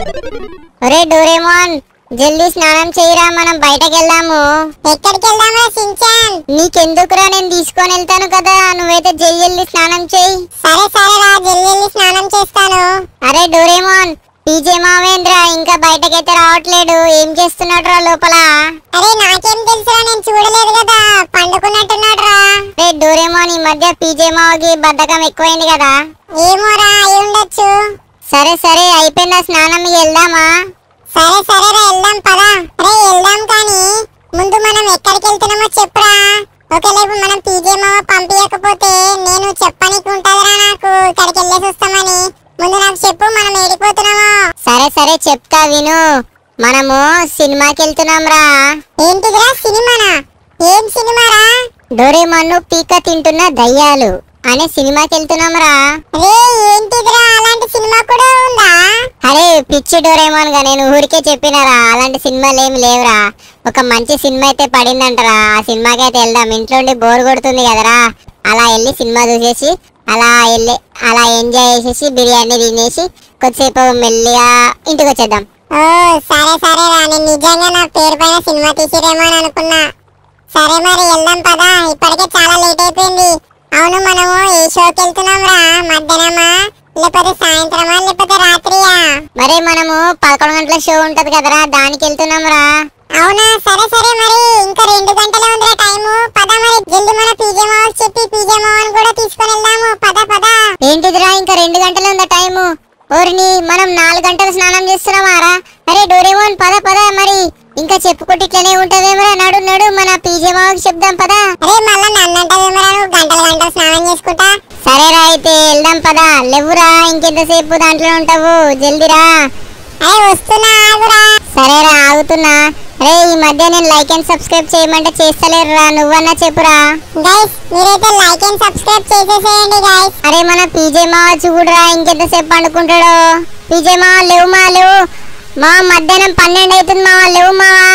ఒరే డోరేమోన్ జల్దీ స్నానం చేయరా మనం బయటకు వెళ్దాము ఎక్కడికి వెళ్దామా సించాన్ నీకెందుకురా నేను తీసుకొని వెళ్తాను కదా నువ్వైతే జల్ది జల్దీ స్నానం చేయి సరే సరే రా జల్దీ వెళ్ళి స్నానం చేస్తాను అరే డోరేమోన్ పీజే మావేంద్ర ఇంకా బయటకైతే రావట్లేడు ఏం చేస్తున్నాడు రా లోపల అరే నాకేం తెలుసురా నేను చూడలేదు కదా పండుకున్నట్టున్నాడు రా రే డోరేమోన్ ఈ మధ్య పీజే మావకి బద్ధకం ఎక్కువైంది కదా ఏమోరా అయి ఉండొచ్చు సరే సరే అయిపోయిందా స్నానం ఇక వెళ్దామా సరే సరే రా వెళ్దాం పదా రే వెళ్దాం కానీ ముందు మనం ఎక్కడికి వెళ్తున్నామో చెప్పురా ఒకలేపు మనం పీజే మామ పంపించకపోతే నేను చెప్పనీకి ఉంటదిరా నాకు ఇక్కడికి వెళ్ళేసి వస్తామని ముందు నాకు చెప్పు మనం ఏడిపోతున్నామో సరే సరే చెప్తా విను మనము సినిమాకి వెళ్తున్నాం రా ఏంటిదిరా సినిమానా ఏం సినిమారా డోరేమోన్ పీక తింటున్న దయ్యాలు అనే సినిమాకి వెళ్తున్నాం రా రే ఏంటిదిరా అలాంటి సినిమా కూడా ఉందా అరే పిచ్చి డోరేమోన్ గా నేను ఊరికే చెప్పినరా అలాంటి సినిమాలు ఏమి లేవురా ఒక మంచి సినిమా అయితే పడిందంటరా ఆ సినిమాకి అయితే వెళ్దాం ఇంట్లో ఉండి బోర్ కొడుతుంది కదరా అలా వెళ్ళి సినిమా చూసేసి అలా వెళ్ళి అలా ఎంజాయ్ చేసేసి బిర్యానీ తినేసి కొద్దిసేపు మెల్లిగా ఇంటికి వచ్చేద్దాం ఓ సరే సరే రా నేను నిజంగా నా పేరు పైన సినిమా తీసిరేమో అని అనుకున్నా సరే మరి వెళ్దాం పదా ఇప్పటికే చాలా లేట్ అయిపోయింది అవును మనము ఏ షోకి వెళ్తున్నాం రా మధ్యాహ్నమా లేకపోతే సాయంత్రమా లేకపోతే రాత్రియా మరి మనము పదకొండు గంటల షో ఉంటది కదరా దానికి వెళ్తున్నాం రా అవునా సరే సరే మరి ఇంకా రెండు గంటలే ఉందిరా టైము పద మరి జల్ది మన పీజే మావకి చెప్పి పీజే మావని కూడా తీసుకొని వెళ్దాము పద పద ఏంటిదిరా ఇంకా రెండు గంటలు ఉందా టైము ఓరిని మనం నాలుగు గంటలు స్నానం చేస్తున్నామారా అరే డోరేమోన్ పద పద మరి ఇంకా చెప్పుకుంటే ఇట్లనే ఉంటదేమరా నడు నడు మన పీజే మావకి చెప్దాం పదా అరే మళ్ళా నన్నంటదేమరా నువ్వు గంటలు గంటలు స్నానం చేసుకుంటా సరేరా అయితే వెళ్దాం పదా లేవురా ఇంకెంతసేపు దాంట్లో ఉంటావు జల్దిరా అరే వస్తున్నా ఆగురా సరేరా ఆగుతున్నా రే ఈ మధ్య నేను లైక్ అండ్ సబ్స్క్రైబ్ చేయమంటే చేస్తలేరురా నువ్వన్నా చెప్పురా గైస్ మీరైతే లైక్ అండ్ సబ్స్క్రైబ్ చేసేసేయండి గైస్ అరే మన పీజే మావ చూడురా ఇంకెంతసేపు పండుకుంటాడో పీజే మావ లేవు మా లేవు మా మధ్యాహ్నం పన్నెండు అవుతుంది మావా లేవు మావా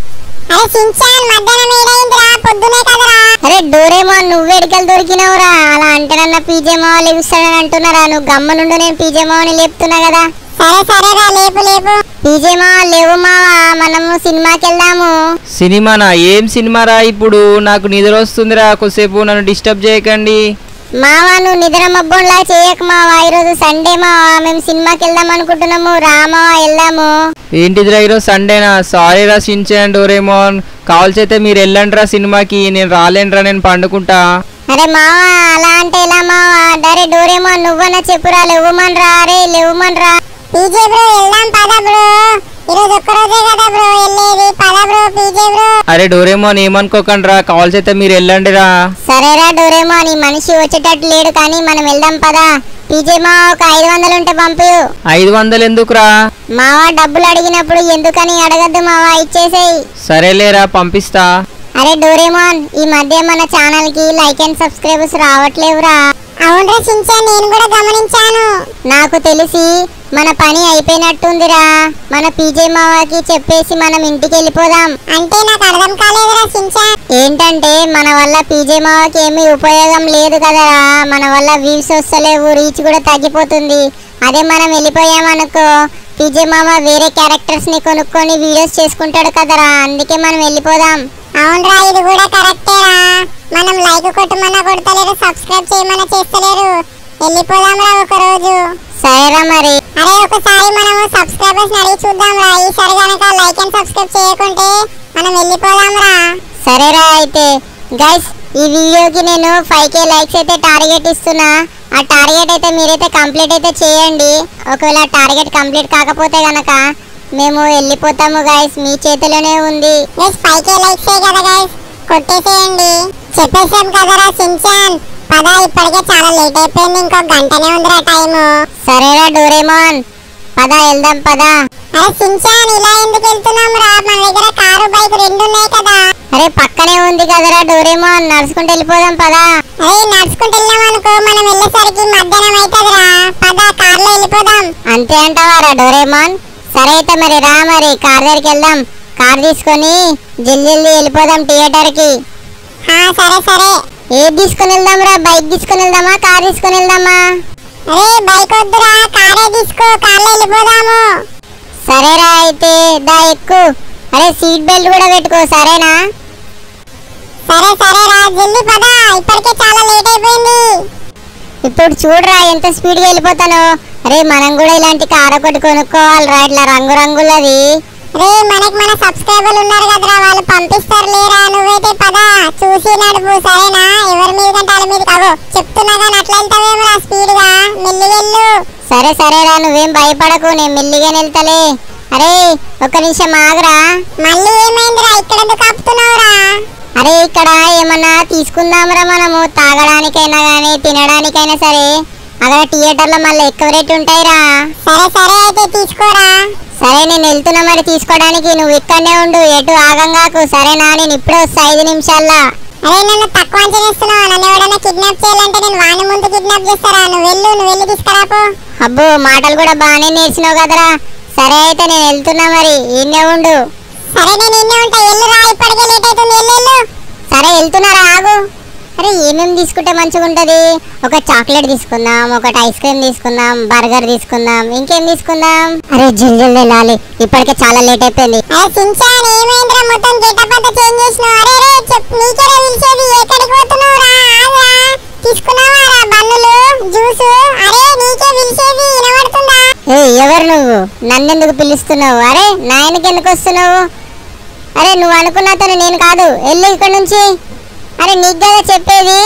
అరే సించాన్ మధ్యాహ్నం ఏడైందిరా పొద్దునే కదరా అరే డోరేమో నువ్వెడికలు దొరికినావురా అలా అంటే నన్న పీజే మావ లేవుస్తాడని అంటున్నారా నువ్వు గమ్మనుండు నేను పీజే మావని లేపుతున్నా కదా సరే సరేరా లేపు లేపు పీజే మావ లేవు మావా మనము సినిమాకి వెళ్దాము సినిమానా ఏం సినిమారా ఇప్పుడు నాకు నిద్ర వస్తుందిరా కొద్దిసేపు నన్ను డిస్టర్బ్ చేయకండి మావా నువ్వు నిద్ర మబ్బులా చేయక మావా ఈరోజు సండే మావా మేము సినిమాకి వెళ్దాం అనుకుంటున్నాము రామా వెళ్దాము ఏంటిదిరా ఈరోజు సండేనా సారీ రా షిన్చాన్ డోరేమోన్ కావాల్సి అయితే మీరు వెళ్ళండి రా సినిమాకి నేను రాలేనురా నేను పండుకుంటా అరే మావా అలా అంటే ఎలా మావా డరే డోరేమో నువ్వన్నా చెప్పురా లేవుమన్ రా అరే లేవుమన్ రా పీజే బ్రో వెళ్దాం పద బ్రో ఈరోజు ఒక్కరోజే కదా బ్రో వెళ్ళేది పద బ్రో పీజే బ్రో అరే డోరేమోన్ ఏమనుకోకండి రా కావాల్సి అయితే మీరు వెళ్ళండి రా సరేరా డోరేమో నీ మనిషి వచ్చేటట్టు లేడు కానీ మనం వెళ్దాం పదా పీజే మావా ఒక ఐదు వందలు ఉంటే పంపు ఐదు వందలు ఎందుకురా మావా డబ్బులు అడిగినప్పుడు ఎందుకని అడగద్దు మావా ఇచ్చేసేయి సరేలేరా పంపిస్తా అరే డోరేమోన్ ఈ మధ్య మన ఛానల్ కి లైక్ అండ్ సబ్స్క్రైబర్స్ రావట్లేవురా అవునరా సించాన్ నేను కూడా గమనించాను నాకు తెలిసి మన పని అయిపోయినట్టుందిరా మన పీజే మావాకి చెప్పేసి మనం ఇంటికి వెళ్ళిపోదాం అంటే నాకు అర్థం కాలేదురా సించాన్ ఏంటంటే మన వల్ల పీజే మావాకి ఏమీ ఉపయోగం లేదు కదరా మన వల్ల వ్యూస్ వస్తలేవు రీచ్ కూడా తగ్గిపోతుంది అదే మనం వెళ్ళిపోయామనుకో పీజే మామ వేరే క్యారెక్టర్స్ ని కొనుక్కొని వీడియోస్ చేసుకుంటాడు కదరా అందుకే మనం వెళ్ళిపోదాం అవునరా ఇది కూడా కరెక్టేరా మనం లైక్ కొట్టమన్నా కొడతలేరు సబ్స్క్రైబ్ చేయమన్నా చేస్తలేరు వెళ్ళిపోదాంరా ఒక రోజు సరేరా మరి అరే ఒకసారి మనము సబ్స్క్రైబర్స్ అడిగి చూద్దాంరా ఈసారి గనక లైక్ అండ్ సబ్స్క్రైబ్ చేయకుంటే మనం వెళ్ళిపోదాంరా సరేరా అయితే గైస్ ఈ వీడియోకి నేను ఫైవ్ కే లైక్స్ అయితే టార్గెట్ ఇస్తున్నా ఆ టార్గెట్ అయితే మీరైతే కంప్లీట్ అయితే చేయండి ఒకవేళ టార్గెట్ కంప్లీట్ కాకపోతే గనక మేము వెళ్ళిపోతాము గైస్ మీ చేతిలోనే ఉంది గైస్ పైకే లైక్సే కదా గైస్ కొట్టేసేయండి చెప్పేసాం కదరా సించాన్ పద ఇప్పటికే చాలా లేట్ అయిపోయింది ఇంకో గంటనే ఉందిరా టైము సరేరా డోరేమాన్ పద వెళ్దాం పద అరే సించాన్ ఇలా ఎందుకు వెళ్తున్నాం రా మన దగ్గర కారు బైక్ రెండు ఉన్నాయి కదా అరే పక్కనే ఉంది కదరా డోరేమాన్ నడుచుకుంటూ వెళ్ళిపోదాం పద అరే నడుచుకుంటూ వెళ్ళాం అనుకో మనం వెళ్ళేసరికి మధ్యాహ్నం అవుతుందిరా పద కార్లో వెళ్ళిపోదాం అంతే అంటావారా డోరేమాన్ సరే అయితే మరి రా మరి కార్ దగ్గరికి వెళ్దాం కార్ తీసుకొని జల్ది జల్దీ వెళ్ళిపోదాం థియేటర్ కి హా సరే సరే ఏది తీసుకుని వెళ్దాం రా బైక్ తీసుకుని వెళ్దామా కార్ తీసుకుని వెళ్దామా అరే బైక్ వద్దురా కారే తీసుకో కార్లో వెళ్ళిపోదాము సరేరా అయితే దా ఎక్కు అరే సీట్ బెల్ట్ కూడా పెట్టుకో సరేనా సరే సరే రా జల్దీ పద ఇప్పటికే చాలా లేట్ అయిపోయింది ఇప్పుడు చూడరా ఎంత స్పీడ్గా వెళ్ళిపోతాను అరే మనం కూడా ఇలాంటి కార్ ఒకటి కొనుక్కోవాలిరా ఇట్లా రంగు రంగులది రే మనకి మన సబ్స్క్రైబర్లు ఉన్నారు కదరా వాళ్ళు పంపిస్తారు లేరా నువ్వైతే పద చూసి నడుపు సరేనా ఎవరి మీద కంటే వాళ్ళ మీద కావు చెప్తున్నా కానీ అట్లా వెళ్తావేమరా స్పీడ్ గా మెల్లి వెళ్ళు సరే సరేరా నువ్వేం భయపడకు నేను మెల్లిగా వెళ్తలే అరే ఒక్క నిమిషం ఆగరా మళ్ళీ ఏమైందిరా ఇక్కడ ఎందుకు ఆపుతున్నావురా అరే ఇక్కడ ఏమన్నా తీసుకుందాంరా మనము తాగడానికైనా కానీ తినడానికైనా సరే అక్కడ థియేటర్లో మళ్ళీ ఎక్కువ రేట్ ఉంటాయిరా సరే సరే అయితే తీసుకోరా సరే నేను వెళ్తున్నా మరి తీసుకోవడానికి నువ్వు ఇక్కడనే ఉండు ఎటు ఆగంగాకు సరేనా నేను ఇప్పుడే వస్తా ఐదు నిమిషాల్లో అరే నన్ను తక్కువ అంచనేస్తున్నావు నన్ను ఎవడన్నా కిడ్నాప్ చేయాలంటే నేను వాని ముందు కిడ్నాప్ చేస్తారా నువ్వు వెళ్ళు నువ్వు వెళ్ళి తీసుకురాపో అబ్బో మాటలు కూడా బాగానే నేర్చినావు కదరా సరే అయితే నేను వెళ్తున్నా మరి ఈయనే ఉండు సరే నేను ఇన్నే ఉంటా వెళ్ళురా ఇప్పటికే లేట్ అవుతుంది వెళ్ళు వెళ్ళు సరే వెళ్తున్నారా ఆగు అరే ఏమేమి తీసుకుంటే మంచిగా ఉంటది ఒక చాక్లెట్ తీసుకుందాం ఒకటి ఐస్ క్రీమ్ తీసుకుందాం బర్గర్ తీసుకుందాం ఇంకేం తీసుకుందాం అరే జల్ది జల్ది వెళ్ళాలి ఇప్పటికే చాలా లేట్ అయిపోయింది అరే సించాన్ ఏమైందిరా మొత్తం గెటప్ అంతా చేంజ్ చేసినావు అరే రే చెప్ నీకేరా పిలిచేది ఎక్కడికి పోతున్నావురా ఆగా తీసుకున్నావా రా బన్నులు జ్యూస్ అరే నీకే పిలిచేది వినబడుతుందా ఏ ఎవరు నువ్వు నన్నెందుకు పిలుస్తున్నావు అరే నాయనకి ఎందుకు వస్తున్నావు అరే నువ్వు అనుకున్న అతను నేను కాదు వెళ్ళు ఇక్కడ నుంచి అరే నీకు కదా చెప్పేది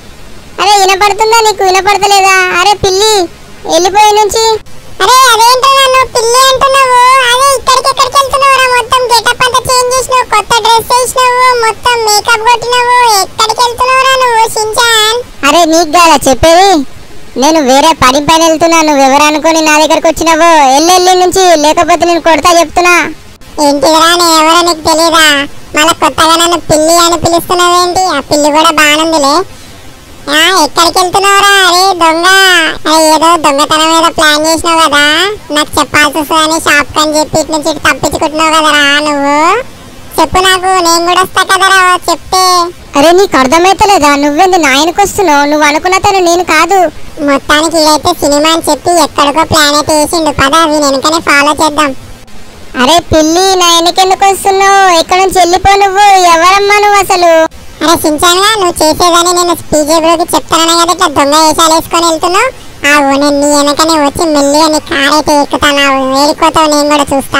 అరే వినపడుతుందా నీకు వినపడతలేదా అరే పిల్లి వెళ్ళిపోయి నుంచి అరే అదేంటో నన్ను పిల్లి అంటున్నావు అదే ఇక్కడికి ఎక్కడికి వెళ్తున్నావురా మొత్తం గెటప్ అంతా చేంజ్ చేసినావు కొత్త డ్రెస్ వేసినావు మొత్తం మేకప్ కొట్టినావు ఎక్కడికి వెళ్తున్నావురా నువ్వు సించాన్ అరే నీకు కదా చెప్పేది నేను వేరే పని పైన వెళ్తున్నా నువ్వు ఎవరు అనుకొని నా దగ్గరకు వచ్చినావో వెళ్ళి వెళ్ళి నుంచి లేకపోతే నేను కొడతా చెప్తున్నా ఏంటిదిరా నేను ఎవరో నీకు తెలీదా మళ్ళీ కొత్తగా నన్ను పిల్లి అని పిలుస్తున్నావేంటి ఆ పిల్లి కూడా బాగుందిలే ఆ ఎక్కడికి వెళ్తున్నావురా అరే దొంగ అరే ఏదో దొంగతనం ఏదో ప్లాన్ చేసినావు కదా నాకు చెప్పాల్సి వస్తుందని షాప్ అని చెప్పి ఇటు నుంచి ఇటు తప్పించుకుంటున్నావు కదరా నువ్వు చెప్పు నాకు నేను కూడా వస్తా కదరా చెప్తే అరే నీకు అర్థమైతలేదా నువ్వెందు నాయనకు వస్తున్నావు నువ్వు అనుకున్న తను నేను కాదు మొత్తానికి ఇదైతే సినిమా అని చెప్పి ఎక్కడికో ప్లాన్ అయితే వేసిండు పద వీని వెనకనే ఫాలో చేద్దాం అరే పిల్లి నా వెనకెందుకు వస్తున్నావు ఎక్కడి నుంచి వెళ్ళిపో నువ్వు ఎవరమ్మా నువ్వు అసలు అరే సించానుగా నువ్వు చేసేదని నేను పీజే బ్రోకి చెప్తాను కదా ఇట్లా దొంగ వేషాలు వేసుకొని వెళ్తున్నావు ఆవు నేను నీ వెనకనే వచ్చి మెల్లిగా నీ కార్ అయితే ఎక్కుతాను వేడుకోతావు నేను కూడా చూస్తా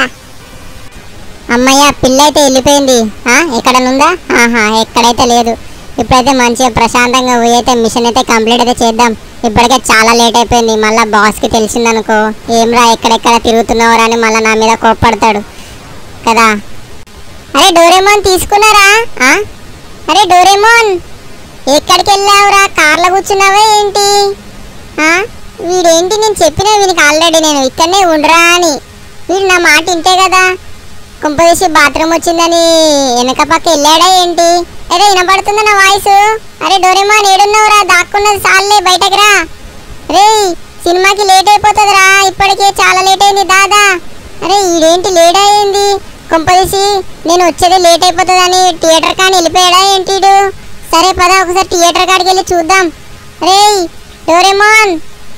అమ్మయ్య పిల్ల అయితే వెళ్ళిపోయింది ఆ ఎక్కడ ఉందా ఆహా ఎక్కడైతే లేదు ఇప్పుడైతే మంచిగా ప్రశాంతంగా పోయి అయితే మిషన్ అయితే కంప్లీట్ అయితే చేద్దాం ఇప్పటికే చాలా లేట్ అయిపోయింది మళ్ళీ బాస్కి తెలిసిందనుకో ఏమ్రా ఎక్కడెక్కడ తిరుగుతున్నావురా అని మళ్ళీ నా మీద కోప్పడతాడు కదా అరే డోరేమోన్ తీసుకున్నారా ఆ? అరే డోరేమోన్ ఎక్కడికి వెళ్ళావురా కార్లో కూర్చున్నావా ఏంటి ఆ? వీడేంటి నేను చెప్పినా వీనికి ఆల్రెడీ నేను ఇక్కడనే ఉండరా అని వీడు నా మాట ఇంతే కదా కుంపదీసి బాత్రూమ్ వచ్చిందని వెనక పక్క వెళ్ళాడా ఏంటి అరే వినపడుతుందా నా వాయిస్ అరే డోరేమాన్ ఏడున్నావురా దాక్కున్నది సాల్లే బయటకు రా రే సినిమాకి లేట్ అయిపోతుందిరా ఇప్పటికే చాలా లేట్ అయింది దాదా అరే ఈడేంటి లేట్ అయింది కుంపదీసి నేను వచ్చేది లేట్ అయిపోతుందని థియేటర్ కానీ వెళ్ళిపోయాడా ఏంటి ఈడు? సరే పద ఒకసారి థియేటర్ కాడికి వెళ్ళి చూద్దాం రే డోరేమాన్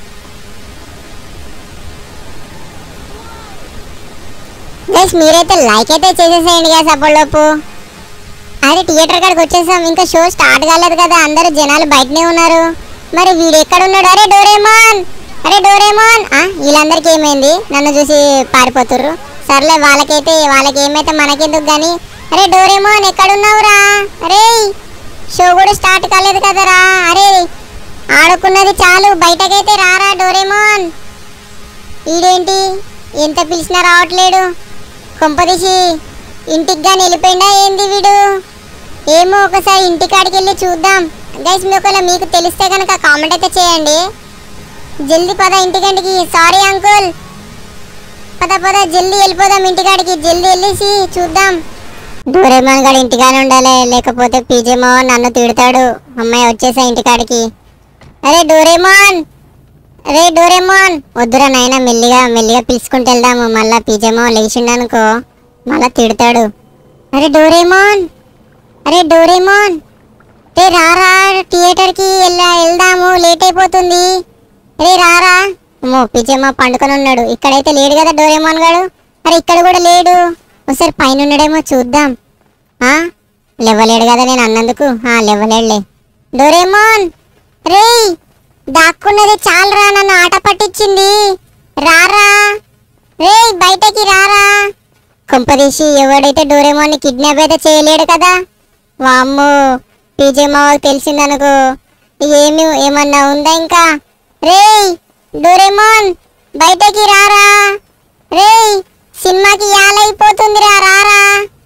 గైస్ మీరైతే లైక్ అయితే చేసేసేయండి గైస్ అప్పటిలోపు అదే థియేటర్ కాడికి వచ్చేసాం ఇంకా షో స్టార్ట్ కాలేదు కదా అందరూ జనాలు బయటనే ఉన్నారు మరి వీడు ఎక్కడ ఉన్నాడు అరే డోరేమాన్ అరే డోరేమాన్ ఆ, వీళ్ళందరికీ ఏమైంది నన్ను చూసి పారిపోతుర్రు సర్లే వాళ్ళకైతే వాళ్ళకి ఏమైతే మనకెందుకు కానీ అరే డోరేమాన్ ఎక్కడున్నావురా అరే షో కూడా స్టార్ట్ కాలేదు కదరా అరే ఆడుకున్నది చాలు బయటకైతే రారా డోరేమాన్ ఈడేంటి ఎంత పిలిచినా రావట్లేడు కొంపదీసి ఇంటికి కానీ వెళ్ళిపోయిందా ఏంది వీడు ఏమో ఒకసారి ఇంటికాడికి వెళ్ళి చూద్దాం గైస్ మీ ఒకవేళ మీకు తెలిస్తే కనుక కామెంట్ అయితే చేయండి జల్దీ పద ఇంటికంటికి సారీ అంకుల్ పద పద జల్దీ వెళ్ళిపోదాం ఇంటికాడికి జల్దీ వెళ్ళేసి చూద్దాం డోరేమాన్ గడు ఇంటికానే ఉండాలి లేకపోతే పీజేమో నన్ను తిడతాడు అమ్మాయి వచ్చేసా ఇంటికాడికి అరే డోరేమాన్ అరే డోరేమోన్ వద్దురా నాయన మెల్లిగా మెల్లిగా పిలుచుకుంటూ వెళ్దాము మళ్ళా పీజేమో లేచిండనుకో మళ్ళా తిడతాడు అరే డోరేమోన్ అరే డోరేమోన్ రే రారా థియేటర్కి వెళ్ళా వెళ్దాము లేట్ అయిపోతుంది రే రారా అమ్మో పీజేమో పండుకొని ఉన్నాడు ఇక్కడైతే లేడు కదా డోరేమోన్ గాడు అరే ఇక్కడ కూడా లేడు ఒకసారి పైన ఉన్నాడేమో చూద్దాం ఆ లేవలేడు కదా నేను అన్నందుకు ఆ లేవలేడులే డోరేమోన్ రేయ్ దాక్కున్నది చాలరా నన్ను ఆట పట్టించింది రారా రేయ్ బయటకి రారా కొంపదీసి ఎవడైతే డోరేమోన్ ని కిడ్నాప్ అయితే చేయలేడు కదా వామ్మో పీజే మావకు తెలిసిందనుకో ఏమి ఏమన్నా ఉందా ఇంకా రేయ్ డోరేమోన్ బయటకి రారా రేయ్ సినిమాకి యాలైపోతుందిరా రారా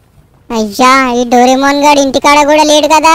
అయ్యా ఈ డోరేమోన్ గాడు ఇంటికాడ కూడా లేడు కదా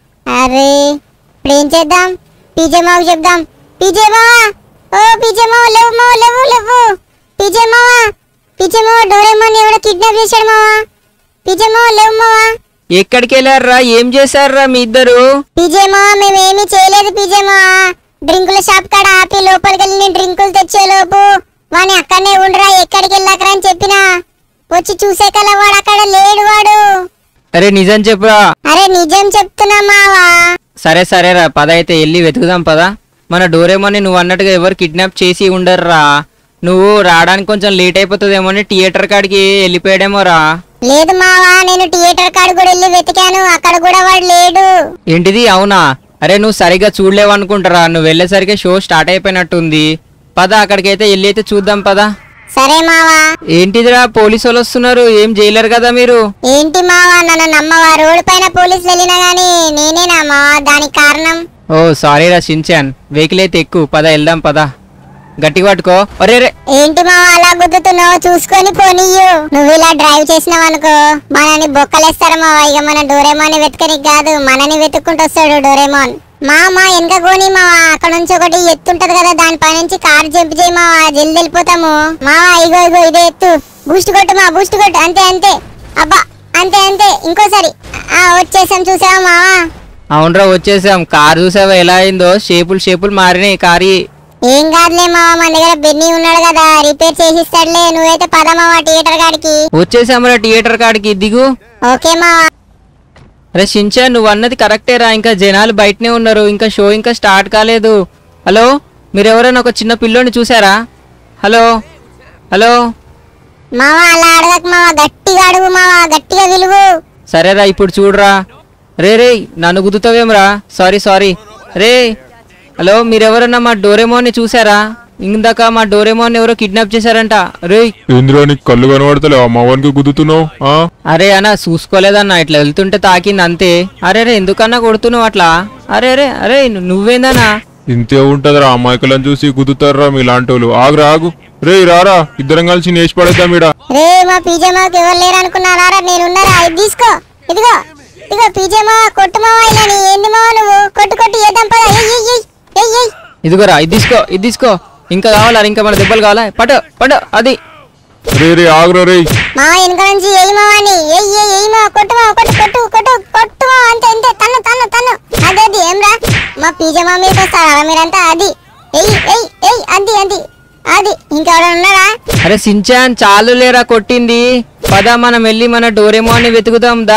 అరే ఇప్పుడు ఏం చేద్దాం పీజే మావకు చెప్దాం పీజే మావా ఓ పీజే మావ లేవు మావ లేవు లేవు పీజే మావా పీజే మావ డోరేమోన్ ఎవడో కిడ్నాప్ చేశాడు మావా పీజే మావ లేవు మావా ఎక్కడికి వెళ్ళారా ఏం చేశారా మీ ఇద్దరు పీజే మావా మేమేమీ చేయలేదు పీజే మావా డ్రింకుల షాప్ కాడ ఆపి లోపలికి వెళ్ళి నేను డ్రింకులు తెచ్చే లోపు వాని అక్కడనే ఉండరా ఎక్కడికి వెళ్ళాకరా అని చెప్పినా వచ్చి చూసే కల వాడు అక్కడ లేడు వాడు అరే నిజం చెప్పురా అరే నిజం చెప్తున్నా మావా సరే సరేరా పద అయితే వెళ్ళి వెతుకుదాం పదా మన డోరేమోని నువ్వు అన్నట్టుగా ఎవరు కిడ్నాప్ చేసి ఉండరురా నువ్వు రావడానికి కొంచెం లేట్ అయిపోతుందేమో అని థియేటర్ కాడికి వెళ్ళిపోయాడేమో రా లేదు మావా నేను థియేటర్ కాడ కూడా వెళ్ళి వెతికాను అక్కడ కూడా వాడు లేడు ఏంటిది అవునా అరే నువ్వు సరిగ్గా చూడలేవనుకుంటారా నువ్వు వెళ్ళేసరికి షో స్టార్ట్ అయిపోయినట్టుంది పద అక్కడికైతే వెళ్ళి అయితే చూద్దాం పదా సరే మావా ఏంటిదిరా పోలీసు వాళ్ళు వస్తున్నారు ఏం చేయలేరు కదా మీరు ఏంటి మావా నన్ను నమ్మవా రోడ్డు పైన పోలీసులు వెళ్ళినా గానీ నేనేనా మావా దానికి కారణం ఓ సారీ రా షించాన్ వెహికల్ అయితే ఎక్కువ పద వెళ్దాం పద గట్టిగా పట్టుకో అరే రే ఏంటి మావా అలా గుద్దుతున్నావు చూసుకొని పోనీయు నువ్వు ఇలా డ్రైవ్ చేసినావు అనుకో మనని బొక్కలేస్తారు మావా ఇక మన డోరేమోన్ వెతకనికి కాదు మనని వెతుక్కుంటూ వస్తాడు డోరేమోన్ మామ వెనక కోని మావా అక్కడ నుంచి ఒకటి ఎత్తుంటది కదా దానిపై నుంచి కార్ జంప్ చేయి మావా జల్ది వెళ్ళిపోతాము మావా ఇగో ఇగో ఇదే ఎత్తు బూస్ట్ కొట్టు మా బూస్ట్ కొట్టు అంతే అంతే అబ్బా అంతే అంతే ఇంకోసారి ఆ వచ్చేసాం చూసావా మావా అవునరా వచ్చేసాం కార్ చూసావా ఎలా అయిందో షేపులు షేపులు మారినాయి కారి ఏం కాదులే మావా మన దగ్గర బెన్నీ ఉన్నాడు కదా రిపేర్ చేసిస్తాడులే నువ్వైతే పద మావా థియేటర్ కాడికి వచ్చేసాంరా థియేటర్ కాడికి దిగు ఓకే మావా అరే షించా నువ్వు అన్నది కరెక్టేరా ఇంకా జనాలు బయటనే ఉన్నారు ఇంకా షో ఇంకా స్టార్ట్ కాలేదు హలో మీరు ఎవరైనా ఒక చిన్న పిల్లోని చూసారా హలో హలో మావా అలా అడగక మావా గట్టిగా అడుగు మావా గట్టిగా విలువు సరేరా ఇప్పుడు చూడరా రే రే నన్ను గుద్దుతావేమ్రా సారీ సారీ రే హలో మీరెవరన్నా మా డోరేమోన్ని చూసారా ఇందాక మా డోరేమోన్ ఎవరో కిడ్నాప్ చేశారంట రే ఏందిరా నీకు కళ్ళు కనబడతలేవా మా వానికి గుద్దుతున్నావు ఆ? అరే అన్న చూసుకోలేదన్నా ఇట్లా వెళ్తుంటే తాకింది అంతే అరే రే ఎందుకన్నా కొడుతున్నావు అట్లా అరే అరే అరే ను- నువ్వేందన్నా ఇంతే ఉంటదిరా అమాయకులను చూసి గుద్దుతారా మీ లాంటోళ్ళు ఆగురా ఆగు రే రారా ఇద్దరం కలిసి నేసి పడేద్దాం ఈడ రే మా పీజామాకి ఎవరు లేరు అనుకున్నారా నేనున్నారా ఇది తీసుకో ఇదిగో ఇదిగో పీజామా కొట్టు మావా ఇలా నీ ఏంది మావా నువ్వు కొట్టు కొట్టు ఏద్దాం పద ఎయ్ ఎయ్ ఎయ్ ఎయ్ ఎయ్ ఇదిగోరా ఇది తీసుకో ఇది తీసుకో ఇంకా కావాలా ఇంకా మన దెబ్బలు కావాలా పట్టు పట్టు అది రే రే ఆగురా రే మా వెనక నుంచి ఎయ్యి మావాని ఎయ్ ఎయ్ ఎయ్ మా కొట్టు మా కొట్టు కొట్టు కొట్టు కొట్టు మా అంతే అంతే తన్ను తన్ను తన్ను అది అది ఏం రా మా పీజామా మీదకి వస్తారా మీరంతా అది ఎయ్ ఎయ్ ఎయ్ అది అది అది ఇంకెవరైనా ఉన్నారా అరే సించాన్ చాలు లేరా కొట్టింది పద మనం వెళ్ళి మన డోరేమోన్ని వెతుకుదాం దా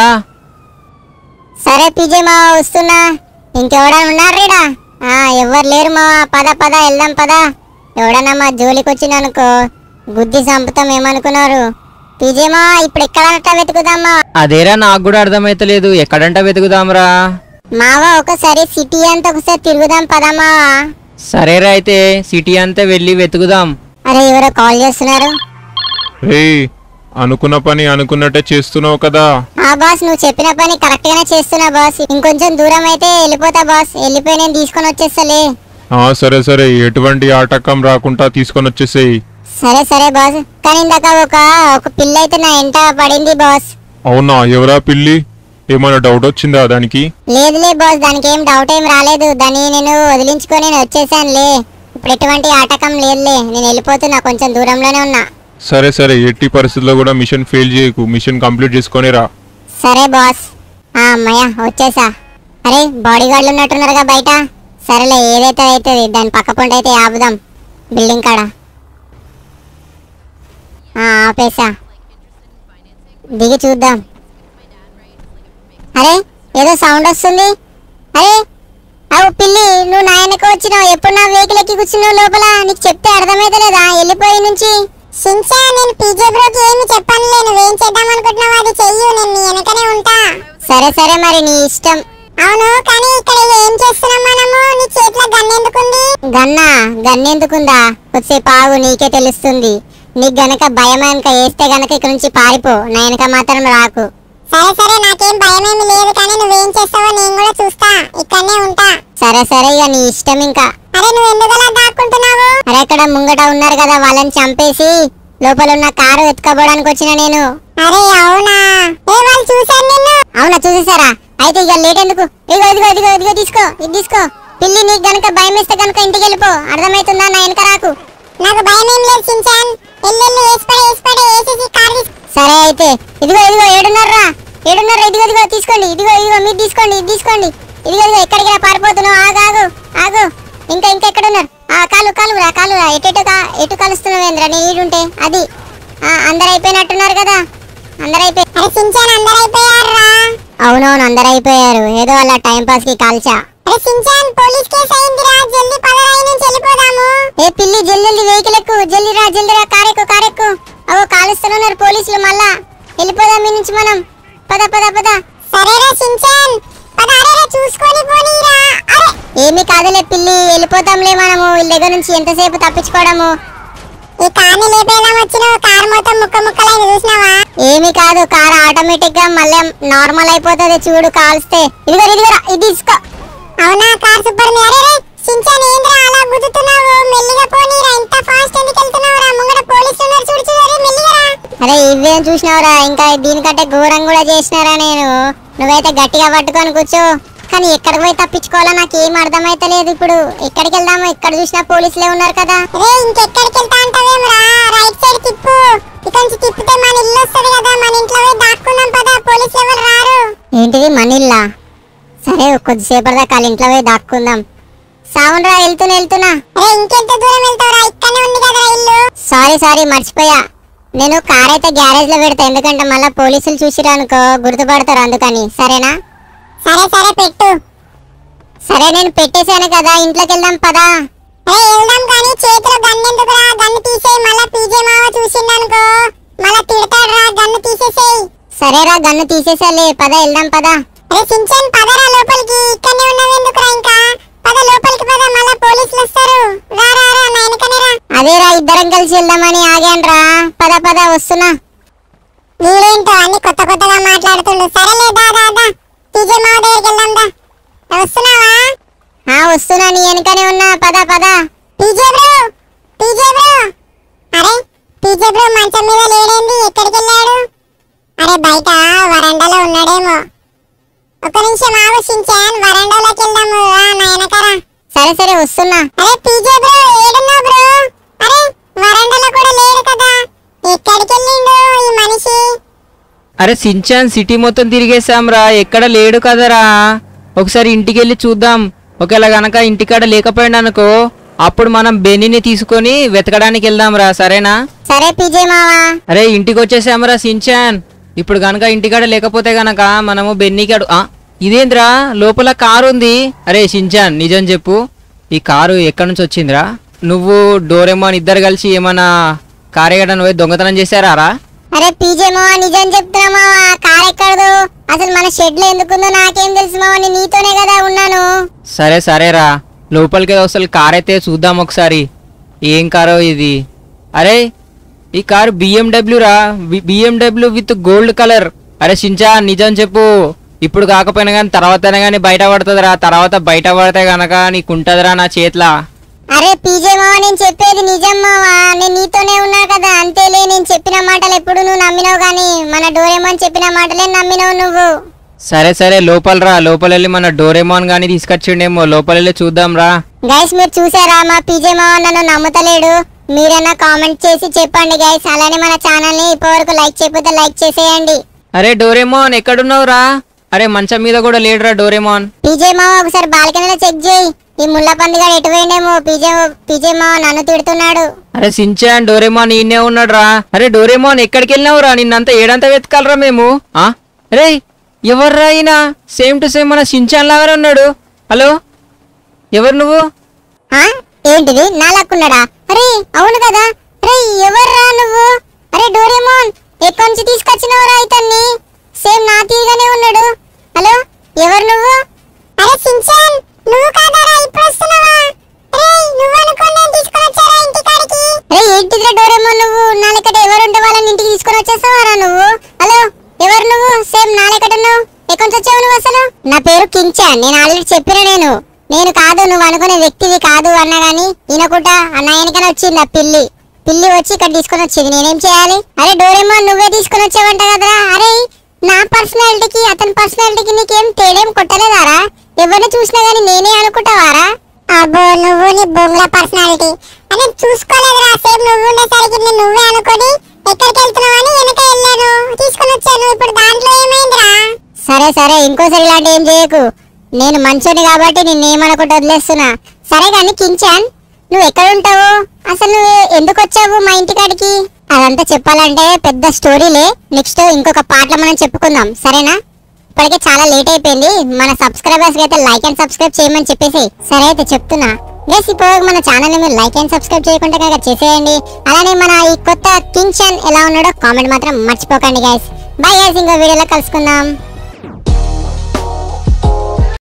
సరే పీజే మా వస్తున్నా ఇంకెవడన్నా ఉన్నారీడా ఆ ఎవ్వరు లేరు మా పద పద వెళ్దాం పద ఎవడన్నా మా జోలికి వచ్చిందనుకో బుద్ధి చంపుతాం ఏమనుకున్నారు పీజే మా ఇప్పుడు ఎక్కడంట వెతుకుదామా అదేరా నాకు కూడా అర్థమైతలేదు ఎక్కడంట వెతుకుదాంరా మావా ఒకసారి సిటీ అంతా ఒకసారి తిరుగుదాం పదా మావా సరేరా అయితే సిటీ అంతా వెళ్ళి వెతుకుదాం అరే ఎవరో కాల్ చేస్తున్నారు రే అనుకున్న పని అనుకున్నట్టే చేస్తున్నావు కదా ఆ బాస్ నువ్వు చెప్పిన పని కరెక్ట్ గానే చేస్తున్నా బాస్ ఇంకొంచెం దూరం అయితే వెళ్ళిపోతా బాస్ వెళ్ళిపోయి నేను తీసుకొని వచ్చేస్తలే ఆ సరే సరే ఎటువంటి ఆటకం రాకుండా తీసుకొని వచ్చేసేయి సరే సరే బాస్ కానీ ఇందాక ఒక ఒక పిల్ల అయితే నా ఎంట పడింది బాస్ అవునా ఎవరా పిల్లి ఏమైనా డౌట్ వచ్చిందా దానికి లేదులే బాస్ దానికి ఏం డౌట్ ఏం రాలేదు దాన్ని నేను వదిలించుకొని నేను వచ్చేసానులే ఇప్పుడు ఎటువంటి ఆటకం లేదులే నేను వెళ్ళిపోతున్నా కొంచెం దూరంలోనే ఉన్నా సరే సరే ఎట్టి పరిస్థితుల్లో కూడా మిషన్ ఫెయిల్ చేయకు మిషన్ కంప్లీట్ చేసుకొని రా సరే బాస్ ఆ అమ్మయ్య వచ్చేసా అరే బాడీ గార్డులు ఉన్నట్టున్నారుగా బయట సరేలే ఏదైతే అవుతుంది దాని పక్క పొంట అయితే ఆపుదాం బిల్డింగ్ కాడ ఆ, ఆపేసా దిగి చూద్దాం అరే ఏదో సౌండ్ వస్తుంది అరే అవు పిల్లి నువ్వు నా వెనక వచ్చినావు ఎప్పుడు నా వెహికల్ ఎక్కి కూర్చున్నావు లోపల నీకు చెప్తే అర్థమైతే లేదా వెళ్ళిపోయి నుంచి షించా నేను పీజే బ్రోకి ఏమి చెప్పనులే నువ్వేం చేద్దాం అనుకుంటున్నావు అది చెయ్యు నేను నీ వెనకనే ఉంటా సరే సరే మరి నీ ఇష్టం అవును కానీ ఇక్కడ ఏం చేస్తున్నాం మనము నీ చేతిలో గన్ ఎందుకుంది గన్నా గన్నెందుకుందా కొద్దిసేపు ఆగు నీకే తెలుస్తుంది నీకు గనక భయం కనుక వేస్తే గనక ఇక్కడ నుంచి పారిపో నా వెనక మాత్రం రాకు సరే సరే నాకేం భయమేమి లేదు కానీ నువ్వేం చేస్తావో నేను కూడా చూస్తా ఇక్కడనే ఉంటా సరే సరే ఇక నీ ఇష్టం ఇంకా అరే నువ్వు ఎందుకలా దాక్కుంటున్నావు అరే అక్కడ ముంగట ఉన్నారు కదా వాళ్ళని చంపేసి లోపల ఉన్న కారు ఎత్తుకోపోవడానికి వచ్చిన నేను అరే అవునా ఏ వాళ్ళు చూసాను నిన్ను అవునా చూసేసారా అయితే ఇక లేట్ ఎందుకు ఇదిగో ఇదిగో ఇదిగో ఇదిగో తీసుకో ఇది తీసుకో పిల్లి నీకు గనక భయం వేస్తే గనక ఇంటికి వెళ్ళిపో అర్థమవుతుందా నా వెనక రాకు నాకు భయం ఏం లేదు సించాన్ ఎల్లెల్లు వేసిపడే వేసిపడే వేసేసి కార్ తీసు సరే అయితే ఇదిగో ఇదిగో ఏడున్నారా ఏడున్నారా ఇదిగో ఇదిగో తీసుకోండి ఇదిగో ఇదిగో మీరు తీసుకోండి ఇది తీసుకోండి ఇదిగో ఇదిగో ఎక్కడికి రా పారిపోతున్నావు ఆగు ఆగు ఆగు ఇంకా ఇంకా ఎక్కడ ఉన్నారు ఆ కాలు కాలు రా కాలు రా ఎటు ఎటు కా ఎటు కలుస్తున్నావు ఏంద్రా నేను ఈడుంటే అది ఆ, అందరు అయిపోయినట్టున్నారు కదా అందరు అయిపోయి అరే సించాన్ అందరు అయిపోయారా అవునవును అందరు అయిపోయారు ఏదో అలా టైం పాస్ కి కాల్చా అరే సించాన్ పోలీస్ కేసు అయిందిరా జల్దీ పదరాయి నుంచి వెళ్ళిపోదాము ఏ పిల్లి జల్ది వెహికల్ ఎక్కు జల్ది రా జల్ది రా కారెక్కు కారెక్కు అవో కాలుస్తున్నారు పోలీసులు మళ్ళా వెళ్ళిపోదాం మీ నుంచి మనం పద పద పద సరేరా సించాన్ పద అరే రే, చూసుకొని పోనీరా అరే ఏమి కాదులే పిల్లి వెళ్ళిపోతాంలే మనము వీళ్ళ దగ్గర నుంచి ఎంతసేపు తప్పించుకోవడము ఈ కార్ని లేపేదాం వచ్చినావు కార్ మొత్తం ముక్క ముక్కలైంది చూసినావా ఏమి కాదు కార్ ఆటోమేటిక్ గా మళ్ళీ నార్మల్ అయిపోతుంది చూడు కాల్స్తే ఇదిగో ఇదిగో ఇది తీసుకో అవునా కార్ సూపర్ ఉంది అరే రే సించాన్ ఏంద్రా అలా గుద్దుతున్నావు మెల్లిగా పోనీరా ఇంత ఫాస్ట్ ఎందుకు వెళ్తున్నావురా ముంగడ పోలీసులు ఉన్నారు చూడు చూడు అరే మెల్లిగా రా అరే ఇవేం చూసినావురా ఇంకా దీనికంటే ఘోరం కూడా చేసినారా నేను నువ్వైతే గట్టిగా పట్టుకొని కూర్చో కానీ ఎక్కడికి పోయి తప్పించుకోవాలో నాకు ఏం అర్థమైతలేదు ఇప్పుడు ఎక్కడికి వెళ్దామో ఎక్కడ చూసినా పోలీసులే ఉన్నారు కదా రే ఇంకెక్కడికి వెళ్తా అంటావేమరా రైట్ సైడ్ తిప్పు ఇక్కడి నుంచి తిప్పితే మన ఇల్లు వస్తుంది కదా మన ఇంట్లో పోయి దాక్కుందాం పదా పోలీసులు ఎవరు రారు ఏంటిది మనిల్లా సరే కొద్దిసేపటి దాకా వాళ్ళ ఇంట్లో పోయి దాక్కుందాం సావునరా వెళ్తున్నా వెళ్తున్నా రే ఇంకెంత దూరం వెళ్తావురా ఇక్కడనే ఉంది కదరా ఇల్లు సారీ సారీ మర్చిపోయా నేను కార్ అయితే గ్యారేజ్ లో పెడతా ఎందుకంటే మళ్ళీ పోలీసులు చూసిరా అనుకో గుర్తుపడతారు అందుకని సరేనా సరే సరే పెట్టు సరే నేను పెట్టేశాను కదా ఇంట్లోకి వెళ్దాం పదా రే వెళ్దాం కానీ చేతిలో గన్ను ఎందుకురా గన్ను తీసేయి మళ్ళా పీజే మావ చూసిండనుకో మళ్ళా తిడతాడురా గన్ను తీసేసేయి సరేరా గన్ను తీసేసాలే పద వెళ్దాం పదా రే సించన్ పదరా లోపలికి ఇక్కడనే ఉన్నావెందుకురా ఇంకా పద లోపలికి పద మళ్ళా పోలీసులు వస్తారు రా రా రా నా వెనకనే రా అదేరా ఇద్దరం కలిసి వెళ్దామని ఆగాన్రా పద పద వస్తున్నా వీడేంటో అన్ని కొత్త కొత్తగా మాట్లాడుతుండు సరేలే దా దా దా పీజే మావ దగ్గరికి వెళ్దాం దా వస్తున్నావా ఆ వస్తున్నా నీ వెనకనే ఉన్నా పద పద పీజే బ్రో పీజే బ్రో అరే పీజే బ్రో మంచం మీద లేడేంది ఎక్కడికి వెళ్ళాడు అరే బయట వరండాలో ఉన్నాడేమో ఒక నిమిషం ఆలోచించాను వరండాలోకి వెళ్దాము రా నా వెనకరా సరే సరే వస్తున్నా అరే పీజే బ్రో ఏడున్నావు బ్రో అరే వరండాలో కూడా లేడు కదా ఎక్కడికి వెళ్ళిండు ఈ మనిషి అరే సించాన్ సిటీ మొత్తం తిరిగేసాంరా ఎక్కడ లేడు కదరా ఒకసారి ఇంటికి వెళ్ళి చూద్దాం ఒకవేళ గనక ఇంటికాడ లేకపోయిండు అనుకో అప్పుడు మనం బెన్నీని తీసుకొని వెతకడానికి వెళ్దాంరా సరేనా సరే పీజే మావా అరే ఇంటికి వచ్చేసాంరా సించాన్ ఇప్పుడు గనక ఇంటికాడ లేకపోతే గనక మనము బెన్నీకి అడు ఆ, ఇదేంద్రా లోపల కారు ఉంది అరే సించాన్ నిజం చెప్పు ఈ కారు ఎక్కడి నుంచి వచ్చిందిరా నువ్వు డోరేమోన్ ఇద్దరు కలిసి ఏమన్నా కారు ఎక్కడం పోయి దొంగతనం చేశారా రా అరే పీజే మావా నిజం చెప్తున్నా మావా కార్ ఎక్కడదు అసలు మన షెడ్ లో ఎందుకుందో నాకేం తెలుసు మావా నేను నీతోనే కదా ఉన్నాను సరే సరేరా లోపలికి అసలు కార్ అయితే చూద్దాం ఒకసారి ఏం కారో ఇది అరే ఈ కారు బిఎండబ్ల్యూ రా బిఎండబ్ల్యూ విత్ గోల్డ్ కలర్ అరే షించా నిజం చెప్పు ఇప్పుడు కాకపోయినా కానీ తర్వాతనే కానీ బయట పడుతుందిరా తర్వాత బయట పడితే గనక నీకు ఉంటుందిరా నా చేతిలో అరే పీజే మావా నేను చెప్పేది నిజం మావా నేను నీతోనే ఉన్నా కదా అంతేలే నేను చెప్పిన మాటలు ఎప్పుడు నువ్వు నమ్మినావు కానీ మన డోరేమోన్ చెప్పిన మాటలే నమ్మినావు నువ్వు సరే సరే లోపల రా లోపల వెళ్ళి మన డోరేమాన్ గాని తీసుకొచ్చిండేమో లోపల వెళ్ళి చూద్దాం రా గైస్ మీరు చూసారా మా పీజే మావా నన్ను నమ్ముతలేడు మీరైనా కామెంట్ చేసి చెప్పండి గైస్ అలానే మన ఛానల్ ని ఇప్పటివరకు లైక్ చేయకపోతే లైక్ చేసేయండి అరే డోరేమాన్ ఎక్కడున్నావు రా అరే మంచం మీద కూడా లేడురా డోరేమాన్ పీజే మావా ఒకసారి బాల్కనీలో చెక్ చేయి ఈ ముళ్ళ పందిగాడు ఎటు పోయిండేమో పీజే పీజే మావా నన్ను తిడుతున్నాడు అరే సించాన్ డోరేమాన్ ఈయనే ఉన్నాడు రా అరే డోరేమాన్ ఎక్కడికి వెళ్ళినావు రా నిన్నంతా ఏడంతా వెతకాలరా మేము ఆ రే ఎవర్రా ఈయన సేమ్ టు సేమ్ మన సించాన్ లాగానే ఉన్నాడు హలో ఎవరు నువ్వు ఆ ఏంటిది నా లక్కున్నాడా అరే అవును కదా అరే ఎవర్రా నువ్వు నుంచి తీసుకొచ్చినవరా ఇతన్ని సేమ్ నా తీరుగానే ఉన్నాడు హలో ఎవరు నువ్వు అరే సించాన్ నువ్వు కాదారా ఇప్పుడు వస్తున్నావా రే నువ్వు అనుకుని నేను తీసుకొని వచ్చారా ఇంటికాడికి రే ఏంటిదిరా డోరేమోన్ నువ్వు నా లెక్కట ఎవరుంటే వాళ్ళని ఇంటికి తీసుకొని వచ్చేస్తావారా నువ్వు హలో ఎవరు నువ్వు సేమ్ నా లెక్కట ఉన్నావు ఎక్కడి నుంచి వచ్చావు నువ్వు అసలు నా పేరు కించాన్ నేను ఆల్రెడీ చెప్పిన నేను నేను కాదు నువ్వు అనుకునే వ్యక్తివి కాదు అన్నా గాని ఈయనకుట అన్న వెనకనే వచ్చింది ఆ పిల్లి పిల్లి వచ్చి ఇక్కడ తీసుకొని వచ్చింది నేనేం చేయాలి అరే డోరేమోన్ నువ్వే తీసుకొని వచ్చావంట కదరా అరే నా పర్సనాలిటీకి అతని పర్సనాలిటీకి నీకేం తేడేం కొట్టలేదారా ఎవరిని చూసినా గానీ నేనే అనుకుంటావారా అబ్బో నువ్వు నీ బొంగుల పర్సనాలిటీ అని చూసుకోలేదురా సేమ్ నువ్వు ఉండేసరికి నేను నువ్వే అనుకొని ఎక్కడికి వెళ్తున్నావని వెనక వెళ్ళాను తీసుకొని వచ్చాను ఇప్పుడు దాంట్లో ఏమైందిరా సరే సరే ఇంకోసారి ఇలాంటి ఏం చేయకు నేను మంచోని కాబట్టి నిన్ను ఏమనుకుంటూ వదిలేస్తున్నా సరే కానీ కించాన్ నువ్వు ఎక్కడ ఉంటావు అసలు నువ్వు ఎందుకు వచ్చావు మా ఇంటికాడికి అదంతా చెప్పాలంటే పెద్ద స్టోరీలే నెక్స్ట్ ఇంకొక పాటలో మనం చెప్పుకుందాం సరేనా ఇప్పటికే చాలా లేట్ అయిపోయింది మన సబ్స్క్రైబర్స్ అయితే లైక్ అండ్ సబ్స్క్రైబ్ చేయమని చెప్పేసి సరే అయితే చెప్తున్నా గైస్ ఇప్పుడు మన ఛానల్ ని మీరు లైక్ అండ్ సబ్స్క్రైబ్ చేయకుంటే కనుక చేసేయండి అలానే మన ఈ కొత్త కింగ్ చాన్ ఎలా ఉన్నాడో కామెంట్ మాత్రం మర్చిపోకండి గైస్ బై గైస్ ఇంకో వీడియోలో కలుసుకుందాం